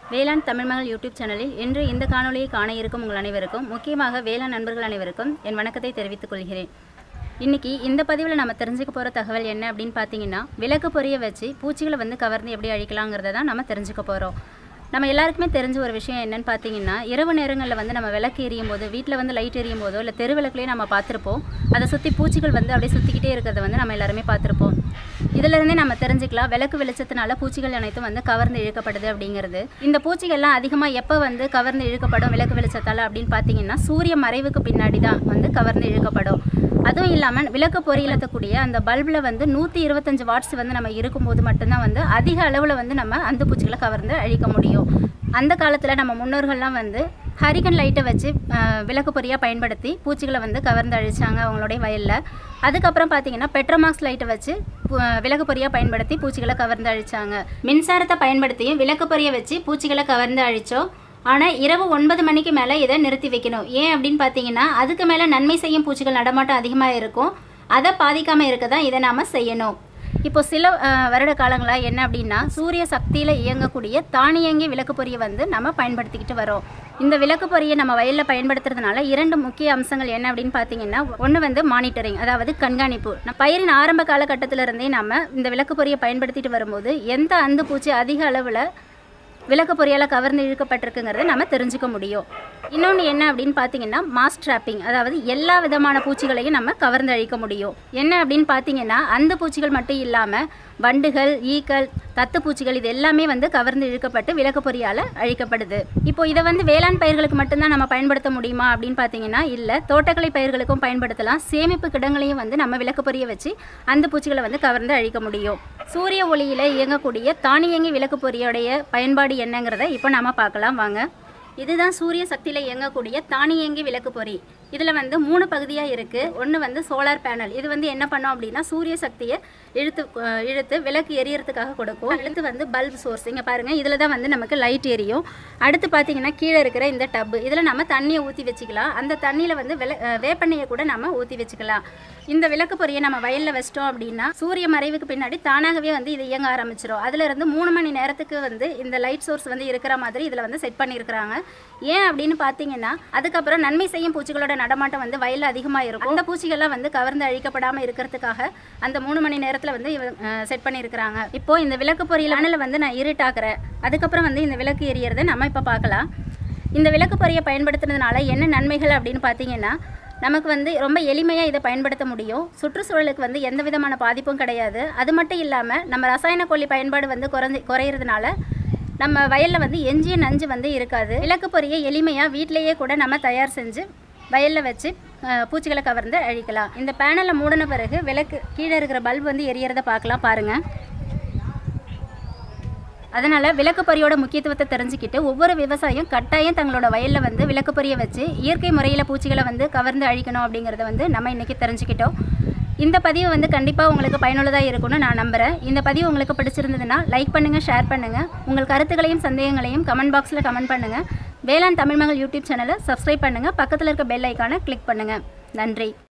வேளாண் தமிழ்மகள் யூடியூப் சேனலில் இன்று இந்த காணொளியை காண இருக்கும் உங்கள் அனைவருக்கும் முக்கியமாக வேளாண் நண்பர்கள் அனைவருக்கும் என் வணக்கத்தை தெரிவித்துக் கொள்கிறேன் இன்னைக்கு இந்த பதிவில் நம்ம தெரிஞ்சுக்க போகிற தகவல் என்ன அப்படின்னு பார்த்தீங்கன்னா விளக்கு பொரிய வச்சு பூச்சிகளை வந்து கவர்ந்து எப்படி அழிக்கலாங்கிறத தான் நம்ம தெரிஞ்சுக்க போகிறோம் நம்ம எல்லாருக்குமே தெரிஞ்ச ஒரு விஷயம் என்னன்னு பார்த்தீங்கன்னா இரவு நேரங்களில் வந்து நம்ம விளக்கு எரியும் போது வீட்டில் வந்து லைட் எரியும் போதோ இல்லை தெரு விளக்குலேயே நம்ம பார்த்துருப்போம் அதை சுற்றி பூச்சிகள் வந்து அப்படியே சுற்றிக்கிட்டே இருக்கிறத வந்து நம்ம எல்லாருமே பார்த்துருப்போம் இதிலிருந்தே நம்ம தெரிஞ்சுக்கலாம் விளக்கு வெளிச்சத்தினால பூச்சிகள் அனைத்தும் வந்து கவர்ந்து இழுக்கப்படுது அப்படிங்கிறது இந்த பூச்சிகள்லாம் அதிகமாக எப்போ வந்து கவர்ந்து இழுக்கப்படும் விளக்கு வெளிச்சத்தால் அப்படின்னு பார்த்தீங்கன்னா சூரிய மறைவுக்கு பின்னாடி தான் வந்து கவர்ந்து இழுக்கப்படும் அதுவும் இல்லாமல் விளக்கு பொறியிலத்தக்கூடிய அந்த பல்பில் வந்து நூற்றி இருபத்தஞ்சு வாட்ஸ் வந்து நம்ம இருக்கும்போது மட்டும்தான் வந்து அதிக அளவில் வந்து நம்ம அந்த பூச்சிகளை கவர்ந்து அழிக்க முடியும் அந்த காலத்தில் நம்ம முன்னோர்கள்லாம் வந்து ஹரிகன் லைட்டை வச்சு அஹ், விளக்கு பொறியாக பயன்படுத்தி பூச்சிகளை வந்து கவர்ந்து அழிச்சாங்க அவங்களுடைய வயலில் அதுக்கப்புறம் பார்த்தீங்கன்னா பெட்ரோமாக்ஸ் லைட்டை வச்சு பு- விளக்கு பொறியாக பயன்படுத்தி பூச்சிகளை கவர்ந்து அழிச்சாங்க மின்சாரத்தை பயன்படுத்தியும் விளக்கு பொறியை வச்சு பூச்சிகளை கவர்ந்து அழிச்சோம் ஆனால் இரவு ஒன்பது மணிக்கு மேலே இதை நிறுத்தி வைக்கணும் ஏன் அப்படின்னு பார்த்தீங்கன்னா அதுக்கு மேலே நன்மை செய்யும் பூச்சிகள் நடமாட்டம் அதிகமாக இருக்கும் அதை பாதிக்காமல் இருக்க தான் இதை நாம் செய்யணும் இப்போ சில அஹ், வருட காலங்களாக என்ன அப்படின்னா சூரிய சக்தியில் இயங்கக்கூடிய தானியங்கி விளக்கு பொறியை வந்து நம்ம பயன்படுத்திக்கிட்டு வரோம் இந்த விளக்கு பொறியை நம்ம வயலில் பயன்படுத்துறதுனால இரண்டு முக்கிய அம்சங்கள் என்ன அப்படின்னு பார்த்தீங்கன்னா ஒன்று வந்து மானிட்டரிங் அதாவது கண்காணிப்பு நம்ம பயிரின் ஆரம்ப காலகட்டத்தில இருந்தே நம்ம இந்த விளக்கு பொறியை பயன்படுத்திட்டு வரும்போது எந்த அந்து பூச்சி அதிக அளவில் விளக்கு பொறியால் கவர்ந்து இழுக்கப்பட்டிருக்குங்கிறத நம்ம தெரிஞ்சுக்க முடியும் இன்னொன்று என்ன அப்படின்னு பார்த்தீங்கன்னா மாஸ் ட்ராப்பிங் அதாவது எல்லா விதமான பூச்சிகளையும் நம்ம கவர்ந்து அழிக்க முடியும் என்ன அப்படின்னு பார்த்தீங்கன்னா அந்த பூச்சிகள் மட்டும் இல்லாமல் வண்டுகள் ஈக்கள் தத்து பூச்சிகள் இது எல்லாமே வந்து கவர்ந்து இழுக்கப்பட்டு விளக்கு பொறியால் அழிக்கப்படுது இப்போ இதை வந்து வேளாண் பயிர்களுக்கு மட்டும்தான் நம்ம பயன்படுத்த முடியுமா அப்படின்னு பார்த்தீங்கன்னா இல்லை தோட்டக்கலை பயிர்களுக்கும் பயன்படுத்தலாம் சேமிப்பு கிடங்களையும் வந்து நம்ம விளக்கு பொரிய வச்சு அந்த பூச்சிகளை வந்து கவர்ந்து அழிக்க முடியும் சூரிய ஒளியில் இயங்கக்கூடிய தானியங்கி விளக்கு பொறியோடைய பயன்பாடு என்னங்கிறத இப்போ நாம பார்க்கலாம் வாங்க இதுதான் சூரிய சக்தியில் இயங்கக்கூடிய தானியங்கி விளக்கு பொறி இதில் வந்து மூணு பகுதியாக இருக்குது ஒன்று வந்து சோலார் பேனல் இது வந்து என்ன பண்ணோம் அப்படின்னா சூரிய சக்தியை இழுத்து அஹ், இழுத்து விளக்கு எரியறதுக்காக கொடுக்கும் அடுத்து வந்து பல்ப் சோர்ஸ் இங்கே பாருங்கள் இதில் தான் வந்து நமக்கு லைட் எரியும் அடுத்து பார்த்தீங்கன்னா கீழே இருக்கிற இந்த டப்பு இதில் நம்ம தண்ணியை ஊற்றி வச்சுக்கலாம் அந்த தண்ணியில் வந்து விள அஹ், வேப்பெண்ணெயை கூட நம்ம ஊற்றி வச்சுக்கலாம் இந்த விளக்கு பொறியை நம்ம வயலில் வச்சிட்டோம் அப்படின்னா சூரிய மறைவுக்கு பின்னாடி தானாகவே வந்து இது இயங்க ஆரம்பிச்சிடும் அதுல இருந்து மூணு மணி நேரத்துக்கு வந்து இந்த லைட் சோர்ஸ் வந்து இருக்கிற மாதிரி இதில் வந்து செட் பண்ணியிருக்கிறாங்க ஏன் அப்படின்னு பார்த்தீங்கன்னா அதுக்கப்புறம் நன்மை செய்யும் பூச்சிகளோட நடமாட்டம் வந்து வயலில் அதிகமாக இருக்கும் அந்த பூச்சிகள்லாம் வந்து கவர்ந்து அழிக்கப்படாமல் இருக்கிறதுக்காக அந்த மூணு மணி நேரத்தில் வந்து செட் பண்ணியிருக்கிறாங்க இப்போ இந்த விளக்கு பொறியில் அனலை வந்து நான் இருட்டாக்குறேன் அதுக்கப்புறம் வந்து இந்த விளக்கு எரியறதை நம்ம இப்போ பார்க்கலாம் இந்த விளக்கு பொறியை பயன்படுத்துறதுனால என்ன நன்மைகள் அப்படின்னு பார்த்தீங்கன்னா நமக்கு வந்து ரொம்ப எளிமையாக இதை பயன்படுத்த முடியும் சுற்றுச்சூழலுக்கு வந்து எந்த விதமான பாதிப்பும் கிடையாது அது மட்டும் இல்லாமல் நம்ம ரசாயன கொல்லி பயன்பாடு வந்து குறைஞ்சி குறையிறதுனால நம்ம வயலில் வந்து எஞ்சிய நஞ்சு வந்து இருக்காது விளக்கு பொறியை எளிமையாக வீட்டிலேயே கூட நம்ம தயார் செஞ்சு வயலில் வச்சு அஹ், பூச்சிகளை கவர்ந்து அழிக்கலாம் இந்த பேனலை மூடின பிறகு விளக்கு கீழே இருக்கிற பல்ப் வந்து எரியறதை பார்க்கலாம் பாருங்கள் அதனால் விளக்குப்பொறியோட முக்கியத்துவத்தை தெரிஞ்சுக்கிட்டு ஒவ்வொரு விவசாயியும் கட்டாயம் தங்களோட வயலில் வந்து விளக்குப்பொறியை வச்சு இயற்கை முறையில் பூச்சிகளை வந்து கவர்ந்து அழிக்கணும் அப்படிங்கிறத வந்து நம்ம இன்றைக்கி தெரிஞ்சுக்கிட்டோம் இந்த பதிவு வந்து கண்டிப்பாக உங்களுக்கு பயனுள்ளதாக இருக்கும்னு நான் நம்புகிறேன் இந்த பதிவு உங்களுக்கு பிடிச்சிருந்ததுன்னா லைக் பண்ணுங்கள் ஷேர் பண்ணுங்கள் உங்கள் கருத்துக்களையும் சந்தேகங்களையும் கமெண்ட் பாக்ஸில் கமெண்ட் பண்ணுங்கள் வேளாண் தமிழ்மகள் யூடியூப் சேனலை சப்ஸ்கிரைப் பண்ணுங்கள் பக்கத்தில் இருக்க பெல் ஐக்கானை கிளிக் பண்ணுங்கள் நன்றி